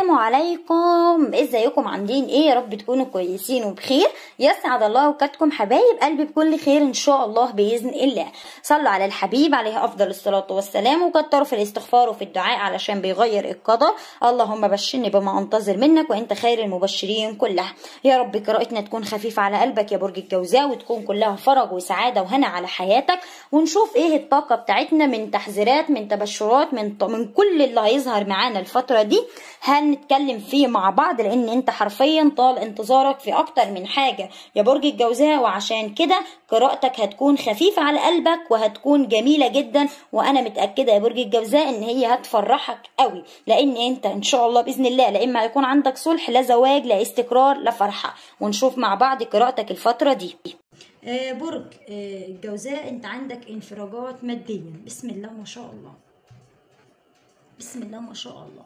السلام عليكم ازيكم عاملين ايه يا رب تكونوا كويسين وبخير يسعد الله اوقاتكم حبايب قلبي بكل خير ان شاء الله باذن الله صلوا على الحبيب عليه افضل الصلاه والسلام وكتروا في الاستغفار وفي الدعاء علشان بيغير القدر اللهم بشرني بما انتظر منك وانت خير المبشرين كلها يا رب قراءتنا تكون خفيفه على قلبك يا برج الجوزاء وتكون كلها فرج وسعاده وهنا على حياتك ونشوف ايه الطاقه بتاعتنا من تحذيرات من تبشرات من من كل اللي هيظهر معانا الفتره دي هنتكلم فيه مع بعض لان انت حرفيا طال انتظارك في اكتر من حاجه يا برج الجوزاء وعشان كده قراءتك هتكون خفيفه على قلبك وهتكون جميله جدا وانا متاكده يا برج الجوزاء ان هي هتفرحك قوي لان انت ان شاء الله باذن الله لا اما هيكون عندك صلح لا زواج لا استقرار لا فرحه ونشوف مع بعض قراءتك الفتره دي آه برج آه الجوزاء انت عندك انفراجات ماديا بسم الله ما شاء الله بسم الله ما شاء الله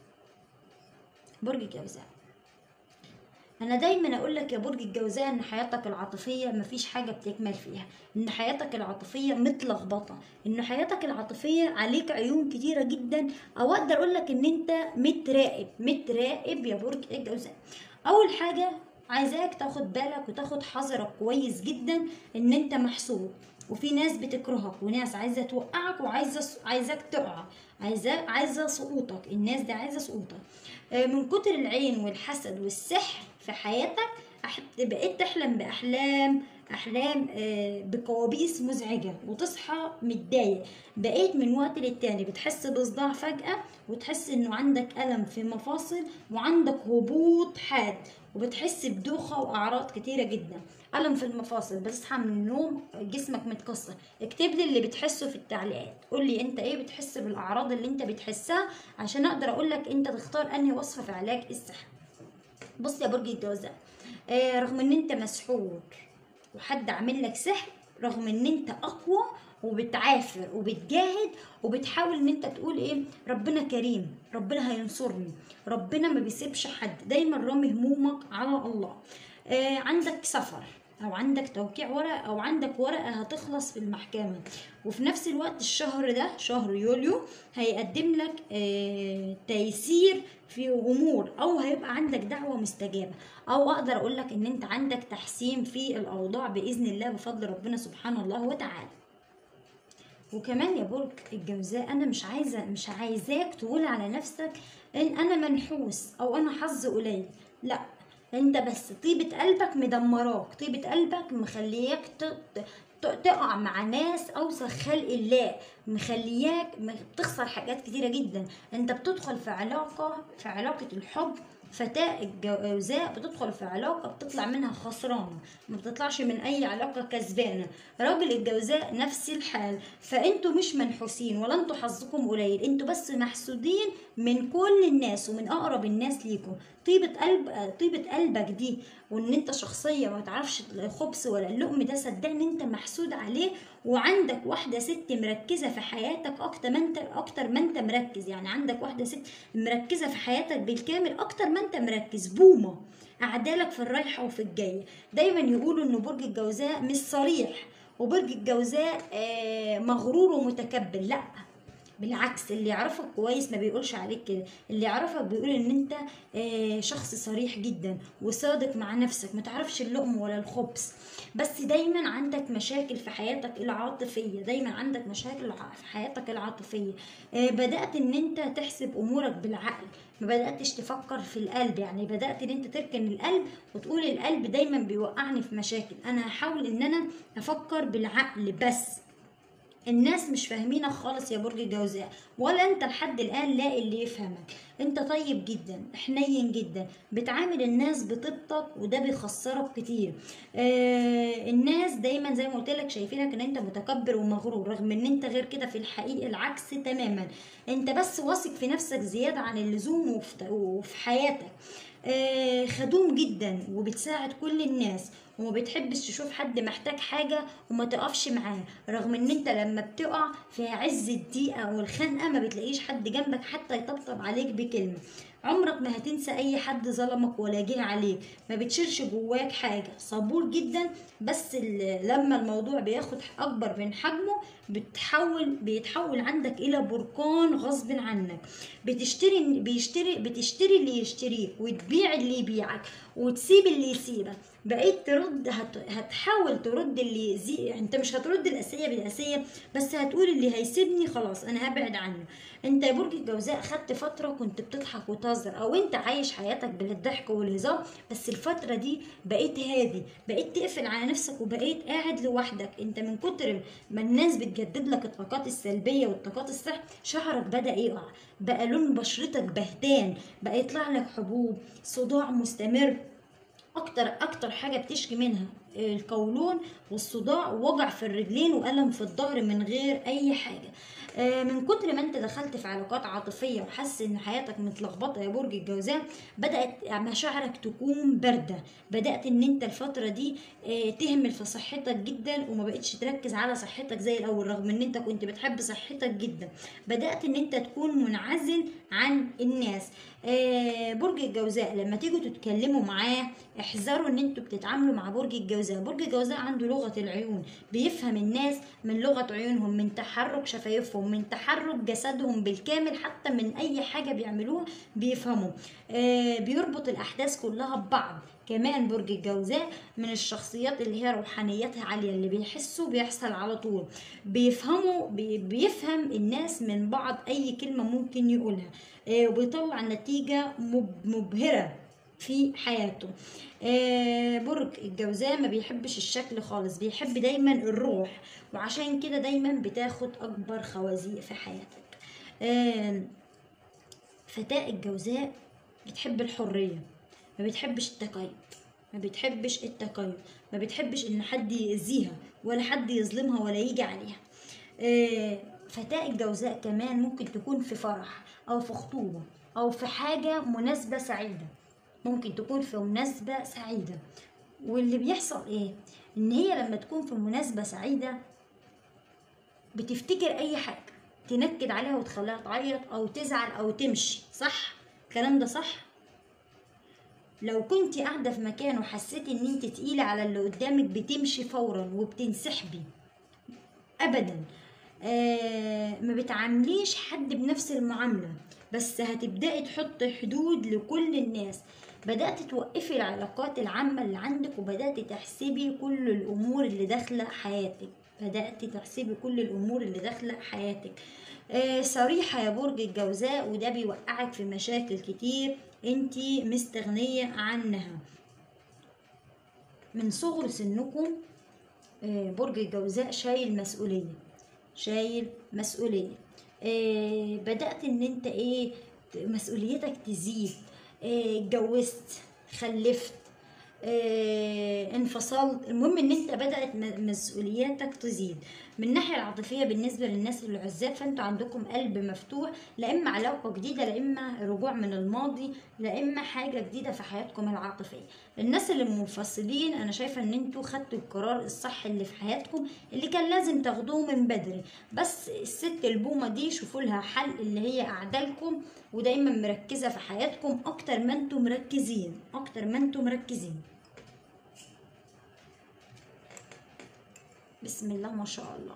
برج الجوزاء انا دايما اقول لك يا برج الجوزاء ان حياتك العاطفيه مفيش حاجه بتكمل فيها ان حياتك العاطفيه متلخبطه ان حياتك العاطفيه عليك عيون كتيره جدا او اقدر اقول لك ان انت متراقب متراقب يا برج الجوزاء اول حاجه عايزاك تاخد بالك وتاخد حذرك كويس جدا ان انت محسوب وفي ناس بتكرهك وناس عايزه توقعك وعايزه عايزاك تقع عايزه عايزه سقوطك الناس دي عايزه سقوطك من كتر العين والحسد والسحر في حياتك بقيت تحلم باحلام احلام بكوابيس مزعجه وتصحى متضايق بقيت من وقت للتاني بتحس بصداع فجاه وتحس انه عندك الم في مفاصل وعندك هبوط حاد وبتحس بدوخه واعراض كتيره جدا الم في المفاصل بتصحى من النوم جسمك متكسر اكتب لي اللي بتحسه في التعليقات قول لي انت ايه بتحس بالاعراض اللي انت بتحسها عشان اقدر اقول لك انت تختار انهي وصفه في علاج السحر بص يا برج الجوزاء آه رغم ان انت مسحور وحد عامل لك سحر رغم ان انت اقوى وبتعافر وبتجاهد وبتحاول ان انت تقول ايه ربنا كريم ربنا هينصرني ربنا ما بيسيبش حد دايما رامي همومك على الله آه عندك سفر او عندك توقيع ورقه او عندك ورقه هتخلص في المحكمه وفي نفس الوقت الشهر ده شهر يوليو هيقدم لك آه تيسير في امور او هيبقى عندك دعوه مستجابه او اقدر اقول لك ان انت عندك تحسين في الاوضاع باذن الله بفضل ربنا سبحانه الله وتعالى وكمان يا برج الجوزاء انا مش عايزه مش عايزاك تقول على نفسك ان انا منحوس او انا حظ قليل لا انت بس طيبة قلبك مدمراك طيبة قلبك مخلياك تقع مع ناس اوسخ خلق الله مخلياك بتخسر حاجات كتيرة جدا انت بتدخل في علاقة في علاقة الحب فتاة الجوزاء بتدخل في علاقة بتطلع منها خسرانة ما بتطلعش من أي علاقة كسبانة راجل الجوزاء نفس الحال فأنتوا مش منحوسين ولا انتوا حظكم قليل انتوا بس محسودين من كل الناس ومن أقرب الناس ليكم طيبة قلب طيبة قلبك دي وان انت شخصية ما تعرفش الخبز ولا اللقم ده صدقني انت محسود عليه وعندك واحدة ست مركزة في حياتك اكتر ما انت اكتر ما انت مركز يعني عندك واحدة ست مركزة في حياتك بالكامل اكتر ما انت مركز بومة اعدالك في الرايحة وفي الجاية دايما يقولوا ان برج الجوزاء مش صريح وبرج الجوزاء مغرور ومتكبر لا بالعكس اللي يعرفك كويس ما بيقولش عليك كده اللي يعرفك بيقول ان انت آه شخص صريح جدا وصادق مع نفسك ما تعرفش اللقم ولا الخبز بس دايما عندك مشاكل في حياتك العاطفيه دايما عندك مشاكل في حياتك العاطفيه آه بدات ان انت تحسب امورك بالعقل ما بداتش تفكر في القلب يعني بدات ان انت تركن القلب وتقول القلب دايما بيوقعني في مشاكل انا هحاول ان انا افكر بالعقل بس الناس مش فاهمينك خالص يا برج الجوزاء ولا انت لحد الان لاقي اللي يفهمك انت طيب جدا حنين جدا بتعامل الناس بطيبتك وده بيخسرك كتير آه الناس دايما زي ما قلت لك شايفينك ان انت متكبر ومغرور رغم ان انت غير كده في الحقيقه العكس تماما انت بس واثق في نفسك زياده عن اللزوم وفي حياتك آه خدوم جدا وبتساعد كل الناس وما بتحبش تشوف حد محتاج حاجة وما تقفش معاه رغم ان انت لما بتقع في عز الضيقة والخنقة ما بتلاقيش حد جنبك حتى يطبطب عليك بكلمة عمرك ما هتنسى اي حد ظلمك ولا جه عليك ما بتشيلش جواك حاجة صبور جدا بس ال- لما الموضوع بياخد اكبر من حجمه بتحول بيتحول عندك الى بركان غصب عنك بتشتري بيشتري بتشتري اللي يشتريك وتبيع اللي يبيعك وتسيب اللي يسيبك بقيت ترد هت... هتحاول ترد اللي يزي انت مش هترد الاسيه بالاسيه بس هتقول اللي هيسيبني خلاص انا هبعد عنه انت يا برج الجوزاء خدت فتره كنت بتضحك وتهزر او انت عايش حياتك بالضحك والهزار بس الفتره دي بقيت هادي بقيت تقفل على نفسك وبقيت قاعد لوحدك انت من كتر ما الناس بتجدد لك الطاقات السلبيه والطاقات الصح شعرك بدا يقع بقى لون بشرتك بهتان بقى يطلع لك حبوب صداع مستمر اكتر اكتر حاجه بتشكي منها القولون والصداع ووجع في الرجلين والم في الظهر من غير اي حاجه آه، من كتر ما انت دخلت في علاقات عاطفيه وحاسس ان حياتك متلخبطه يا برج الجوزاء بدات مشاعرك تكون بارده بدات ان انت الفتره دي آه، تهمل في صحتك جدا وما بقتش تركز على صحتك زي الاول رغم ان انت كنت بتحب صحتك جدا بدات ان انت تكون منعزل عن الناس آه، برج الجوزاء لما تيجوا تتكلموا معاه احذروا ان انتوا بتتعاملوا مع برج الجوزاء برج الجوزاء عنده لغة العيون بيفهم الناس من لغة عيونهم من تحرك شفايفهم من تحرك جسدهم بالكامل حتى من اي حاجة بيعملوها بيفهموا آه، بيربط الاحداث كلها ببعض كمان برج الجوزاء من الشخصيات اللي هي روحانيتها عالية اللي بيحسوا بيحصل على طول بيفهموا بي- بيفهم الناس من بعض أي كلمة ممكن يقولها آه، وبيطلع نتيجة مب- مبهرة في حياته آه، برج الجوزاء ما بيحبش الشكل خالص بيحب دايما الروح وعشان كده دايما بتاخد أكبر خوازيق في حياتك آه، فتاة الجوزاء بتحب الحرية ما بتحبش التقيد ما بتحبش التقيد ما بتحبش ان حد يأذيها ولا حد يظلمها ولا يجي عليها آه، فتاة الجوزاء كمان ممكن تكون في فرح او في خطوبة او في حاجة مناسبة سعيدة ممكن تكون في مناسبة سعيدة واللي بيحصل ايه ان هي لما تكون في مناسبة سعيدة بتفتكر اي حاجة تنكد عليها وتخليها تعيط او تزعل او تمشي صح الكلام ده صح لو كنت قاعدة في مكان وحسيتي ان انت تقيلة على اللي قدامك بتمشي فورا وبتنسحبي ابدا آه ما بتعامليش حد بنفس المعاملة بس هتبدأي تحطي حدود لكل الناس بدأت توقفي العلاقات العامة اللي عندك وبدأت تحسبي كل الأمور اللي داخلة حياتك بدأت تحسبي كل الأمور اللي داخلة حياتك آه صريحة يا برج الجوزاء وده بيوقعك في مشاكل كتير انتي مستغنية عنها من صغر سنكم آه، برج الجوزاء شايل مسؤولية شايل مسؤولية آه، بدأت ان انت ايه مسؤوليتك تزيد آه، اتجوزت خلفت آه، انفصلت المهم ان انت بدأت م- مسؤولياتك تزيد من الناحية العاطفية بالنسبة للناس العزاب فانتوا عندكم قلب مفتوح لا اما علاقة جديدة لا اما رجوع من الماضي لا اما حاجة جديدة في حياتكم العاطفية الناس اللي منفصلين انا شايفة ان انتوا خدتوا القرار الصح اللي في حياتكم اللي كان لازم تاخدوه من بدري بس الست البومة دي شوفوا لها حل اللي هي اعدالكم ودايما مركزة في حياتكم اكتر ما انتوا مركزين اكتر ما انتوا مركزين بسم الله ما شاء الله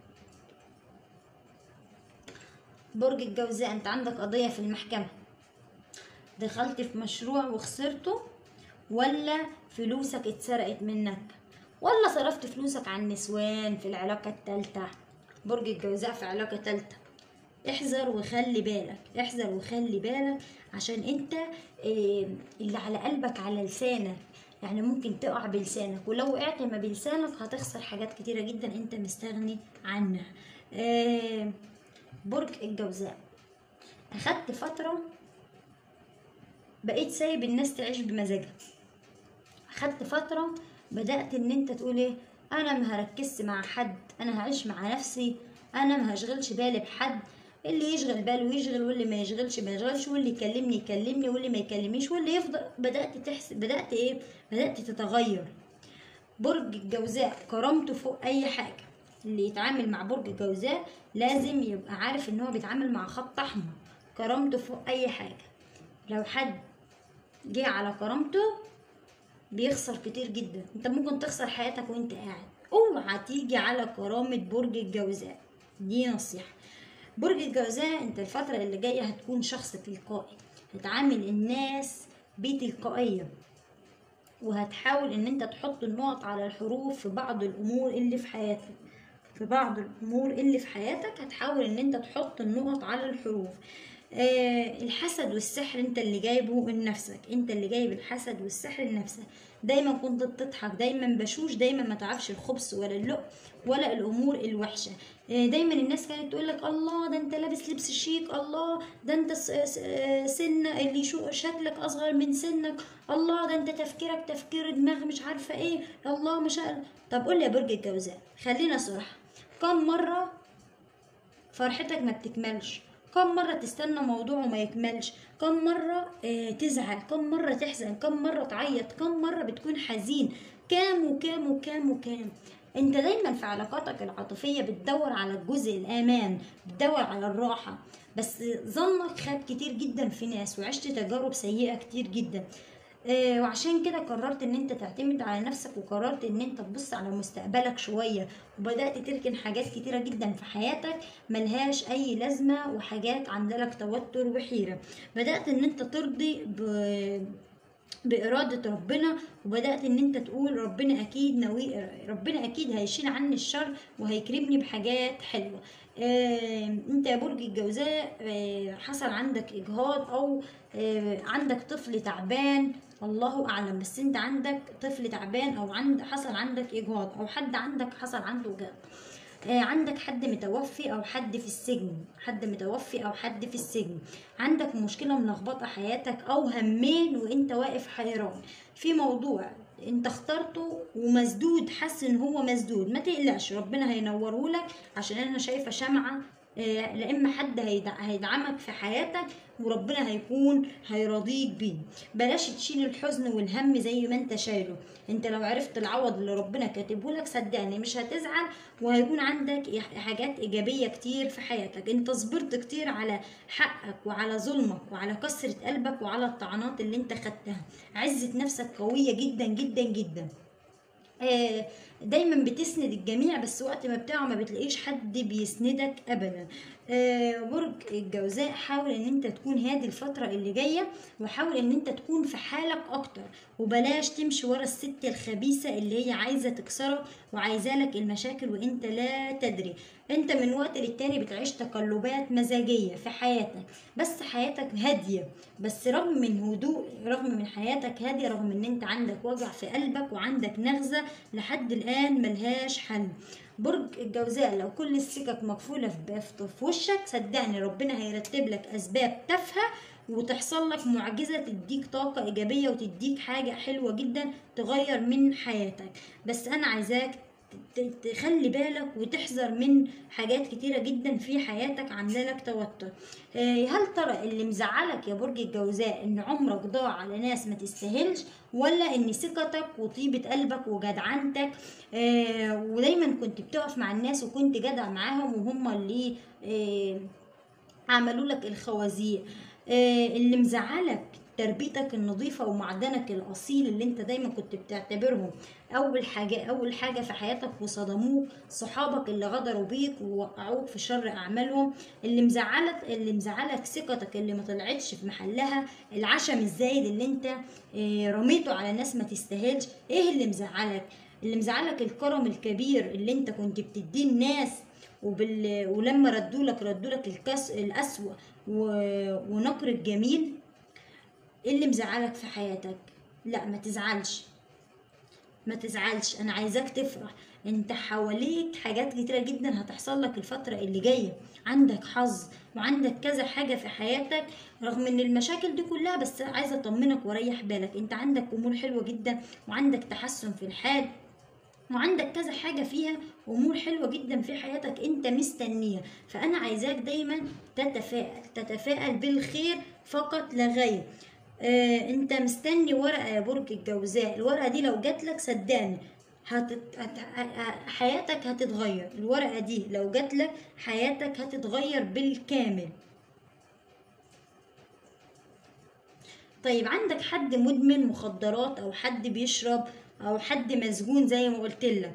برج الجوزاء انت عندك قضية في المحكمة دخلت في مشروع وخسرته ولا فلوسك اتسرقت منك ولا صرفت فلوسك على النسوان في العلاقة التالتة برج الجوزاء في علاقة تالتة احذر وخلي بالك احذر وخلي بالك عشان انت إيه اللي على قلبك على لسانك يعني ممكن تقع بلسانك ولو وقعت ما بلسانك هتخسر حاجات كتيرة جدا انت مستغني عنها إيه برج الجوزاء اخدت فترة بقيت سايب الناس تعيش بمزاجها خدت فترة بدأت ان انت تقول ايه انا ما هركزش مع حد انا هعيش مع نفسي انا ما هشغلش بالي بحد اللي يشغل باله يشغل واللي ما يشغلش ما يشغلش واللي يكلمني يكلمني واللي ما يكلمنيش واللي يفضل بدأت تحس بدأت ايه بدأت تتغير برج الجوزاء كرامته فوق اي حاجه اللي يتعامل مع برج الجوزاء لازم يبقى عارف ان هو بيتعامل مع خط احمر كرامته فوق اي حاجه لو حد جه على كرامته بيخسر كتير جدا انت ممكن تخسر حياتك وانت قاعد اوعى تيجي على كرامة برج الجوزاء دي نصيحة برج الجوزاء انت الفترة اللي جاية هتكون شخص تلقائي هتعامل الناس بتلقائية وهتحاول ان انت تحط النقط على الحروف في بعض الامور اللي في حياتك في بعض الامور اللي في حياتك هتحاول ان انت تحط النقط على الحروف آه الحسد والسحر انت اللي جايبه من نفسك انت اللي جايب الحسد والسحر لنفسك دايما كنت بتضحك دايما بشوش دايما ما تعرفش الخبز ولا اللق ولا الامور الوحشه آه دايما الناس كانت تقول لك الله ده انت لابس لبس شيك الله ده انت س- س- آه، سن اللي شو شكلك اصغر من سنك الله ده انت تفكيرك تفكير دماغ مش عارفه ايه الله مش عارف. طب قول لي يا برج الجوزاء خلينا صراحه كم مره فرحتك ما بتكملش كم مرة تستنى موضوع وما يكملش كم مرة آه، تزعل كم مرة تحزن كم مرة تعيط كم مرة بتكون حزين كام وكام وكام وكام انت دايما في علاقاتك العاطفية بتدور على الجزء الأمان بتدور على الراحة بس ظنك خاب كتير جدا في ناس وعشت تجارب سيئة كتير جدا آه، وعشان كده قررت ان انت تعتمد على نفسك وقررت ان انت تبص على مستقبلك شوية وبدأت تركن حاجات كتيرة جدا في حياتك ملهاش اي لازمة وحاجات عاملة لك توتر وحيرة بدأت ان انت ترضي ب... بإرادة ربنا وبدأت إن أنت تقول ربنا أكيد ناوي ربنا أكيد هيشيل عني الشر وهيكرمني بحاجات حلوة آه، أنت يا برج الجوزاء آه، حصل عندك إجهاض أو آه، عندك طفل تعبان الله أعلم بس أنت عندك طفل تعبان أو عند حصل عندك إجهاض أو حد عندك حصل عنده جهد آه، عندك حد متوفي او حد في السجن حد متوفي او حد في السجن عندك مشكله ملخبطه حياتك او همين وانت واقف حيران في موضوع انت اخترته ومسدود حاسس ان هو مسدود ما تقلقش ربنا هينوره لك عشان انا شايفه شمعه آه، لا اما حد هيدع- هيدعمك في حياتك وربنا هيكون هيرضيك بيه بلاش تشيل الحزن والهم زي ما انت شايله انت لو عرفت العوض اللي ربنا كاتبه لك صدقني مش هتزعل وهيكون عندك إح- حاجات ايجابيه كتير في حياتك انت صبرت كتير على حقك وعلى ظلمك وعلى كسره قلبك وعلى الطعنات اللي انت خدتها عزه نفسك قويه جدا جدا جدا آه، دايما بتسند الجميع بس وقت ما بتاعه ما بتلاقيش حد بيسندك ابدا آه، برج الجوزاء حاول ان انت تكون هادي الفترة اللي جاية وحاول ان انت تكون في حالك اكتر وبلاش تمشي ورا الست الخبيثة اللي هي عايزة تكسرك وعايزة لك المشاكل وانت لا تدري انت من وقت للتاني بتعيش تقلبات مزاجية في حياتك بس حياتك هادية بس رغم من هدوء رغم من حياتك هادية رغم ان انت عندك وجع في قلبك وعندك نغزة لحد الان ملهاش حل برج الجوزاء لو كل السكك مقفولة في في- في وشك صدقني ربنا هيرتب لك أسباب تافهة وتحصل لك معجزة تديك طاقة إيجابية وتديك حاجة حلوة جدا تغير من حياتك بس أنا عايزاك ت- تخلي بالك وتحذر من حاجات كتيرة جدا في حياتك عاملة لك توتر آه، هل ترى اللي مزعلك يا برج الجوزاء ان عمرك ضاع على ناس ما تستاهلش ولا ان ثقتك وطيبة قلبك وجدعنتك آه، ودايما كنت بتقف مع الناس وكنت جدع معاهم وهم اللي آه، عملوا لك الخوازيق آه، اللي مزعلك تربيتك النظيفة ومعدنك الأصيل اللي انت دايما كنت بتعتبرهم أول حاجة أول حاجة في حياتك وصدموك صحابك اللي غدروا بيك ووقعوك في شر أعمالهم اللي مزعلك اللي مزعلك ثقتك اللي ما طلعتش في محلها العشم الزايد اللي انت آه، رميته على ناس ما تستاهلش ايه اللي مزعلك اللي مزعلك الكرم الكبير اللي انت كنت بتديه الناس وبال... ولما ردوا لك ردوا لك الكس... الأسوأ و... ونقر الجميل ايه اللي مزعلك في حياتك لا ما تزعلش ما تزعلش انا عايزاك تفرح انت حواليك حاجات كتيرة جدا هتحصل لك الفترة اللي جاية عندك حظ وعندك كذا حاجة في حياتك رغم ان المشاكل دي كلها بس عايزة اطمنك واريح بالك انت عندك امور حلوة جدا وعندك تحسن في الحال وعندك كذا حاجة فيها أمور حلوة جدا في حياتك أنت مستنية فأنا عايزاك دايما تتفائل تتفائل بالخير فقط لا غير آه أنت مستني ورقة يا برج الجوزاء الورقة دي لو جاتلك صدقني هتت... هت... ه- حياتك هتتغير الورقة دي لو جاتلك حياتك هتتغير بالكامل طيب عندك حد مدمن مخدرات او حد بيشرب او حد مسجون زي ما قلت لك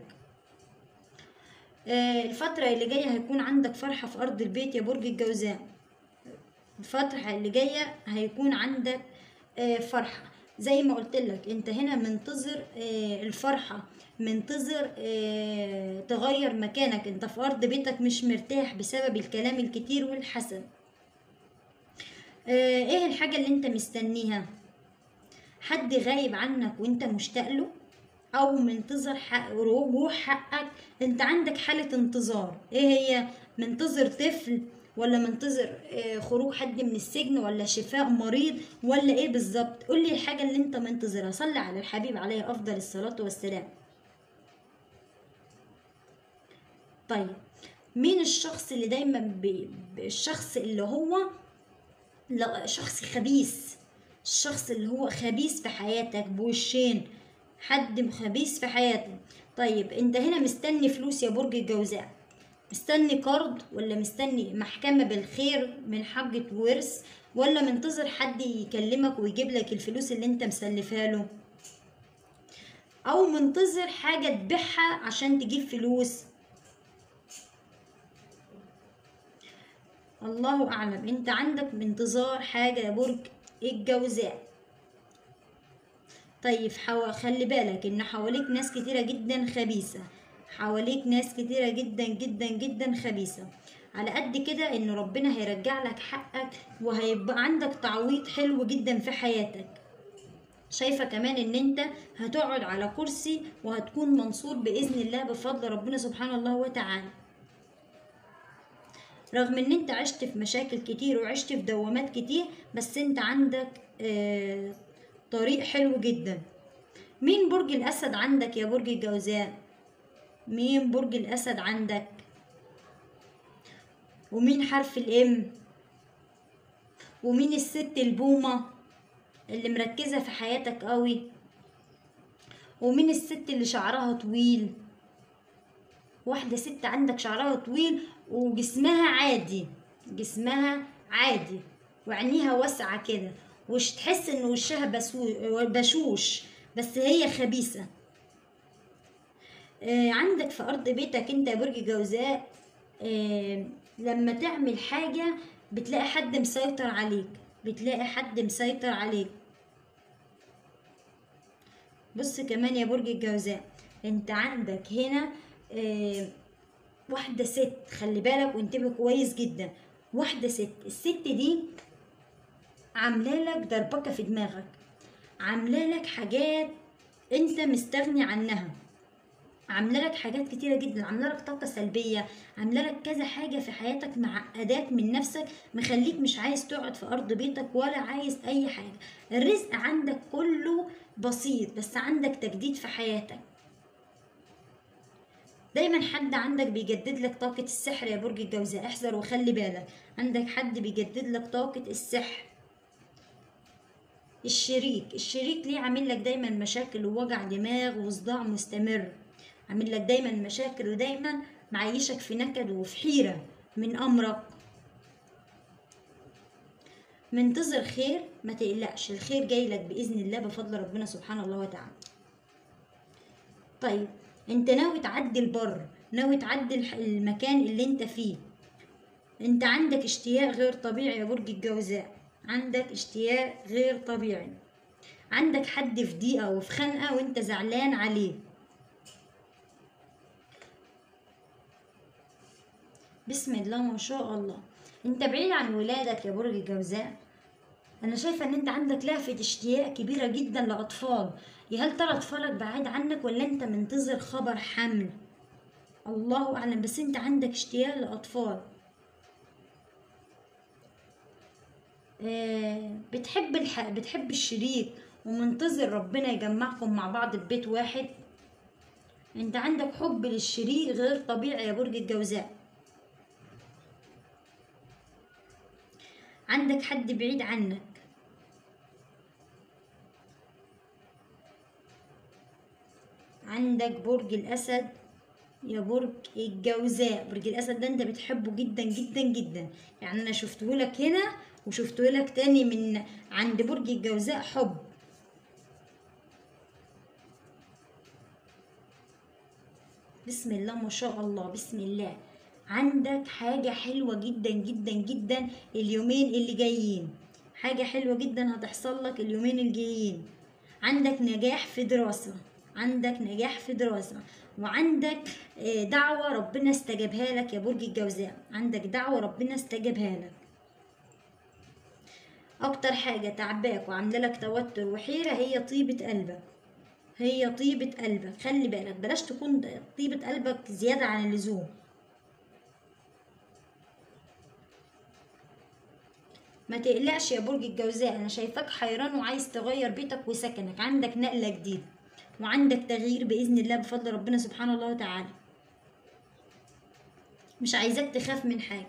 آه، الفترة اللي جاية هيكون عندك فرحة في أرض البيت يا برج الجوزاء الفترة اللي جاية هيكون عندك آه، فرحة زي ما قلت لك انت هنا منتظر آه، الفرحة منتظر آه، تغير مكانك انت في أرض بيتك مش مرتاح بسبب الكلام الكتير والحسد آه، ايه الحاجة اللي انت مستنيها حد غايب عنك وانت مشتاق له او منتظر حق رجوع حقك انت عندك حالة انتظار ايه هي منتظر طفل ولا منتظر آه، خروج حد من السجن ولا شفاء مريض ولا ايه بالظبط قول لي الحاجة اللي انت منتظرها صلي على الحبيب عليه افضل الصلاة والسلام طيب مين الشخص اللي دايما بي... الشخص اللي هو لا شخص خبيث الشخص اللي هو خبيث في حياتك بوشين حد خبيث في حياتك طيب انت هنا مستني فلوس يا برج الجوزاء مستني قرض ولا مستني محكمة بالخير من حاجة ورث ولا منتظر حد يكلمك ويجيب لك الفلوس اللي انت مسلفها له او منتظر حاجة تبيعها عشان تجيب فلوس الله اعلم انت عندك انتظار حاجة يا برج الجوزاء طيب حو... خلي بالك ان حواليك ناس كتيرة جدا خبيثة حواليك ناس كتيرة جدا جدا جدا خبيثة على قد كده ان ربنا هيرجع لك حقك وهيبقى عندك تعويض حلو جدا في حياتك شايفة كمان ان انت هتقعد على كرسي وهتكون منصور بإذن الله بفضل ربنا سبحانه الله وتعالى رغم ان انت عشت في مشاكل كتير وعشت في دوامات كتير بس انت عندك آه طريق حلو جدا مين برج الاسد عندك يا برج الجوزاء مين برج الاسد عندك ومين حرف الام ومين الست البومة اللي مركزة في حياتك قوي ومين الست اللي شعرها طويل واحدة ست عندك شعرها طويل وجسمها عادي جسمها عادي وعينيها واسعة كده وش تحس ان وشها بسو- بشوش بس هي خبيثة آه، عندك في ارض بيتك انت يا برج جوزاء آه، لما تعمل حاجة بتلاقي حد مسيطر عليك بتلاقي حد مسيطر عليك بص كمان يا برج الجوزاء انت عندك هنا آه، واحدة ست خلي بالك وانتبه كويس جدا واحدة ست الست دي عاملة لك دربكة في دماغك عاملة لك حاجات انت مستغني عنها عامله لك حاجات كتيره جدا عامله لك طاقه سلبيه عامله لك كذا حاجه في حياتك معقداك من نفسك مخليك مش عايز تقعد في ارض بيتك ولا عايز اي حاجه الرزق عندك كله بسيط بس عندك تجديد في حياتك دايما حد عندك بيجدد لك طاقة السحر يا برج الجوزاء احذر وخلي بالك عندك حد بيجدد لك طاقة السحر الشريك الشريك ليه عامل لك دايما مشاكل ووجع دماغ وصداع مستمر عامل لك دايما مشاكل ودايما معيشك في نكد وفي حيرة من أمرك منتظر خير ما تقلقش الخير جاي لك بإذن الله بفضل ربنا سبحانه الله وتعالى طيب انت ناوي تعدي البر ناوي تعدي الح- المكان اللي انت فيه انت عندك اشتياق غير طبيعي يا برج الجوزاء عندك اشتياق غير طبيعي عندك حد في ضيقة وفي خنقة وانت زعلان عليه بسم الله ما شاء الله انت بعيد عن ولادك يا برج الجوزاء انا شايفه ان انت عندك لهفه اشتياق كبيره جدا لاطفال يا هل ترى اطفالك بعيد عنك ولا انت منتظر خبر حمل الله اعلم بس انت عندك اشتياق لاطفال آه، بتحب الح... بتحب الشريك ومنتظر ربنا يجمعكم مع بعض في بيت واحد انت عندك حب للشريك غير طبيعي يا برج الجوزاء عندك حد بعيد عنك عندك برج الاسد يا برج الجوزاء برج الاسد ده انت بتحبه جدا جدا جدا يعني انا شفته لك هنا وشفته لك تاني من عند برج الجوزاء حب بسم الله ما شاء الله بسم الله عندك حاجة حلوة جدا جدا جدا اليومين اللي جايين حاجة حلوة جدا هتحصل لك اليومين الجايين عندك نجاح في دراسة عندك نجاح في دراسة وعندك آه، دعوة ربنا استجابها لك يا برج الجوزاء عندك دعوة ربنا استجابها لك اكتر حاجة تعباك وعاملة لك توتر وحيرة هي طيبة قلبك هي طيبة قلبك خلي بالك بلاش تكون طيبة قلبك زيادة عن اللزوم ما تقلقش يا برج الجوزاء انا شايفاك حيران وعايز تغير بيتك وسكنك عندك نقلة جديدة وعندك تغيير بإذن الله بفضل ربنا سبحانه الله وتعالى مش عايزاك تخاف من حاجة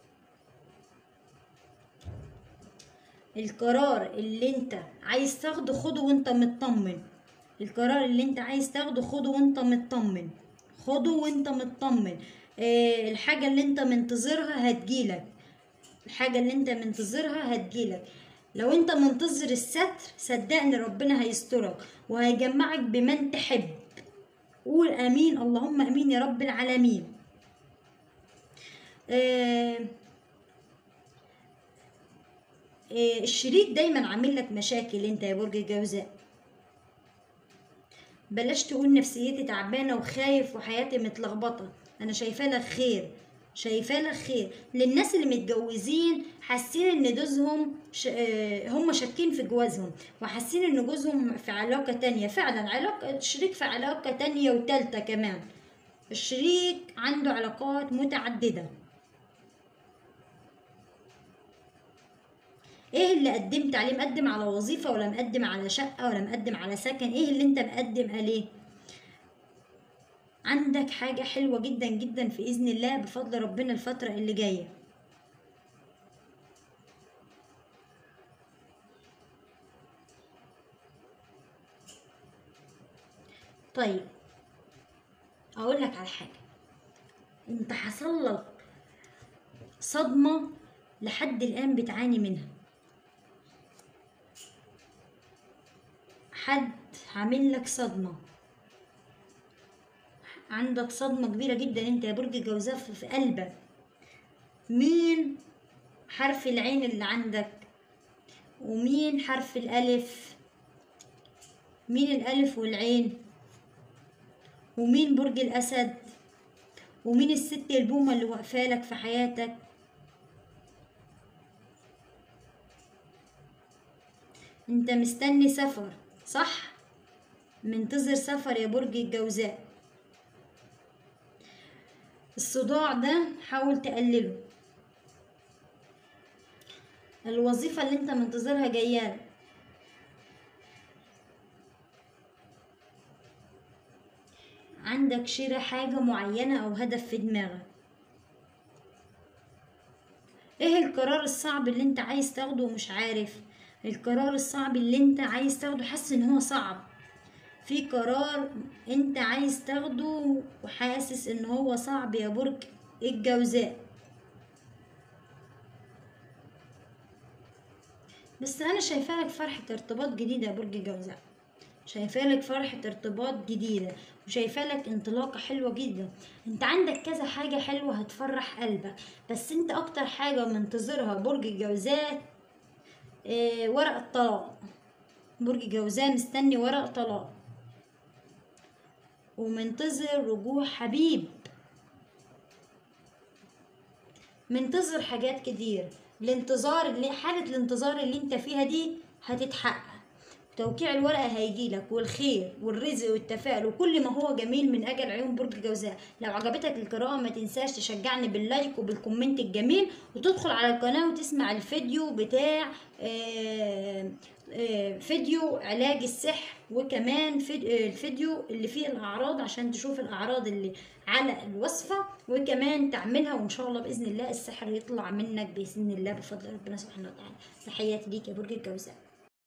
القرار اللي انت عايز تاخده خده وانت مطمن القرار اللي انت عايز تاخده خده وانت مطمن خده وانت مطمن اه الحاجة اللي انت منتظرها هتجيلك الحاجة اللي انت منتظرها هتجيلك لو انت منتظر الستر صدقني ربنا هيسترك وهيجمعك بمن تحب قول امين اللهم امين يا رب العالمين آه آه الشريك دايما عامل لك مشاكل انت يا برج الجوزاء بلاش تقول نفسيتي تعبانه وخايف وحياتي متلخبطه انا شايفاه لك خير شايفاه لك خير للناس اللي متجوزين حاسين ان جوزهم ش... آه، هم شاكين في جوازهم وحاسين ان جوزهم في علاقة تانية فعلا علاقة الشريك في علاقة تانية وتالتة كمان الشريك عنده علاقات متعددة ايه اللي قدمت عليه مقدم على وظيفة ولا مقدم على شقة ولا مقدم على سكن ايه اللي انت مقدم عليه عندك حاجة حلوة جدا جدا في إذن الله بفضل ربنا الفترة اللي جاية طيب أقول لك على حاجة أنت حصل لك صدمة لحد الآن بتعاني منها حد عامل لك صدمه عندك صدمة كبيرة جدا انت يا برج الجوزاء في في قلبك مين حرف العين اللي عندك ومين حرف الألف مين الألف والعين ومين برج الأسد ومين الست البومة اللي واقفالك في حياتك انت مستني سفر صح منتظر سفر يا برج الجوزاء الصداع ده حاول تقلله الوظيفة اللي انت منتظرها جاية عندك شراء حاجة معينة أو هدف في دماغك ايه القرار الصعب اللي انت عايز تاخده ومش عارف القرار الصعب اللي انت عايز تاخده حاسس ان هو صعب في قرار انت عايز تاخده وحاسس ان هو صعب يا برج الجوزاء بس انا شايفالك فرحة ارتباط جديدة يا برج الجوزاء شايفالك فرحة ارتباط جديدة وشايفالك انطلاقة حلوة جدا انت عندك كذا حاجة حلوة هتفرح قلبك بس انت اكتر حاجة منتظرها برج الجوزاء اه ورق الطلاق برج الجوزاء مستني ورق طلاق ومنتظر رجوع حبيب منتظر حاجات كتير الانتظار اللي حالة الانتظار اللي انت فيها دي هتتحقق توقيع الورقة هيجيلك والخير والرزق والتفاؤل وكل ما هو جميل من أجل عيون برج الجوزاء لو عجبتك القراءة ما تنساش تشجعني باللايك وبالكومنت الجميل وتدخل على القناة وتسمع الفيديو بتاع آه آه فيديو علاج السحر وكمان فيديو الفيديو اللي فيه الأعراض عشان تشوف الأعراض اللي على الوصفة وكمان تعملها وإن شاء الله بإذن الله السحر يطلع منك بإذن الله بفضل ربنا سبحانه وتعالى تحياتي ليك يا برج الجوزاء